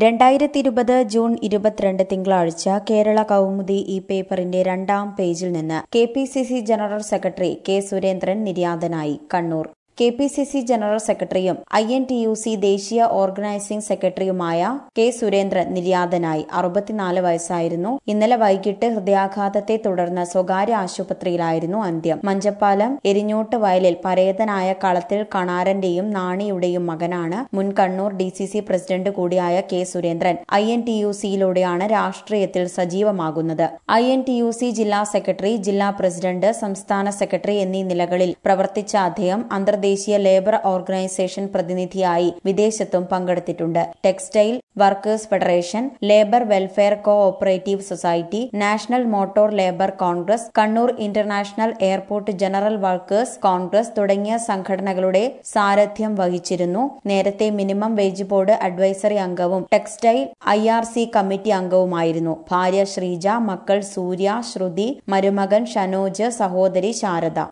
രണ്ടായിരത്തി ഇരുപത് ജൂൺ ഇരുപത്തിരണ്ട് തിങ്കളാഴ്ച കേരള കൗമുദി ഈ പേപ്പറിന്റെ രണ്ടാം പേജിൽ നിന്ന് K P C C general secretary K Surendran നിര്യാതനായി Kannur K P C C general സെക്രട്ടറിയും I N T U C ദേശീയ ഓർഗനൈസിംഗ് സെക്രട്ടറിയുമായ കെ സുരേന്ദ്രൻ നിര്യാതനായി അറുപത്തിനാല് വയസ്സായിരുന്നു ഇന്നലെ വൈകിട്ട് ഹൃദയാഘാതത്തെ തുടർന്ന് സ്വകാര്യ ആശുപത്രിയിലായിരുന്നു അന്ത്യം മഞ്ചപ്പാലം എരിഞ്ഞോട്ട് വയലിൽ പരേതനായ കളത്തിൽ കണാരന്റെയും നാണിയുടെയും മകനാണ് മുൻ Kannur D C C president കൂടിയായ K Surendran I N T U സിയിലൂടെയാണ് രാഷ്ട്രീയത്തിൽ സജീവമാകുന്നത് I N T U C ജില്ലാ സെക്രട്ടറി ജില്ലാ പ്രസിഡന്റ് സംസ്ഥാന സെക്രട്ടറി എന്നീ നിലകളിൽ പ്രവർത്തിച്ച അദ്ദേഹം അന്തർദേശീയ ലേബർ ഓർഗനൈസേഷൻ പ്രതിനിധിയായി വിദേശത്തും പങ്കെടുത്തിട്ടുണ്ട് textile workers federation labour welfare co operative society national motor labour congress Kannur international airport general workers congress തുടങ്ങിയ സംഘടനകളുടെ സാരഥ്യം വഹിച്ചിരുന്നു നേരത്തെ മിനിമം വേജ് ബോർഡ് അഡ്വൈസറി അംഗവും textile I R C committee അംഗവുമായിരുന്നു ഭാര്യ ശ്രീജ മക്കൾ സൂര്യ ശ്രുതി മരുമകൻ ഷനോജ് സഹോദരി ശാരദ